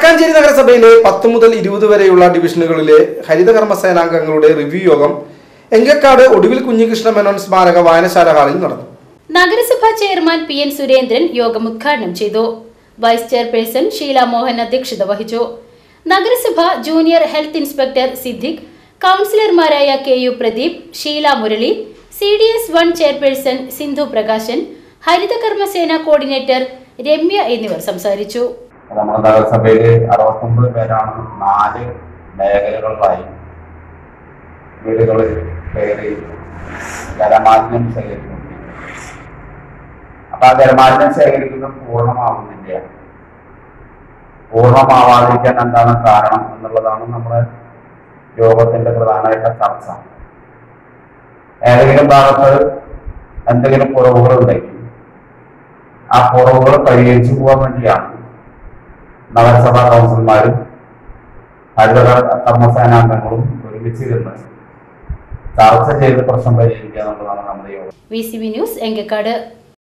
വടക്കാഞ്ചേരി നഗരസഭയിലെ പത്ത് മുതൽ ഇരുപത് വരെയുള്ള ഡിവിഷനുകളിലെ ഹരിതകർമ്മ സേനാംഗങ്ങളുടെ റിവ്യൂ യോഗം എങ്കക്കാട് ഒടുവിൽ കുഞ്ഞികൃഷ്ണ മേനോൻ സ്മാരക വായനശാല ഹാളിൽ നടന്നു നഗരസഭാ ചെയർമാൻ പി എൻ സുരേന്ദ്രൻ യോഗം ഉദ്ഘാടനം ചെയ്തു വൈസ് ചെയർപേഴ്സൺ ഷീല മോഹൻ അധ്യക്ഷത വഹിച്ചു നഗരസഭ ജൂനിയർ ഹെൽത്ത് ഇൻസ്പെക്ടർ സിദ്ദിഖ് കൗൺസിലർമാരായ K U Pradeep Sheela Murali C D S one chairperson Sindhu Prakashan ഹരിതകർമ്മസേന കോർഡിനേറ്റർ രമ്യ എന്നിവർ സംസാരിച്ചു നമ്മുടെ നഗരസഭയിൽ അറുപത്തൊമ്പത് പേരാണ് നാല് മേഖലകളിലായി വീടുകളിൽ കയറി ജലമാലിന്യം ശേഖരിച്ചുകൊണ്ടിരിക്കുന്നത് അപ്പൊ ആ ജലമാലിന്യം ശേഖരിക്കുന്നത് പൂർണ്ണമാവുന്നില്ല പൂർണ്ണമാവാതിരിക്കാൻ എന്താണ് കാരണം എന്നുള്ളതാണ് നമ്മുടെ യോഗത്തിന്റെ പ്രധാനമായിട്ട് ചർച്ച ഏതെങ്കിലും ഭാഗത്ത് എന്തെങ്കിലും കുറവുകളുണ്ടെങ്കിൽ ആ കുറവുകൾ പരിഹരിച്ചു പോകാൻ വേണ്ടിയാണ് നഗരസഭാ കൗൺസിലർമാരും ഹരിത കർമ്മസേനാംഗങ്ങളും ഒരുമിച്ചിരുന്ന് ചർച്ച ചെയ്ത് പ്രശ്നം പരിഹരിക്കുക എന്നുള്ളതാണ് നമ്മുടെ യോഗം V C B news Enkakkad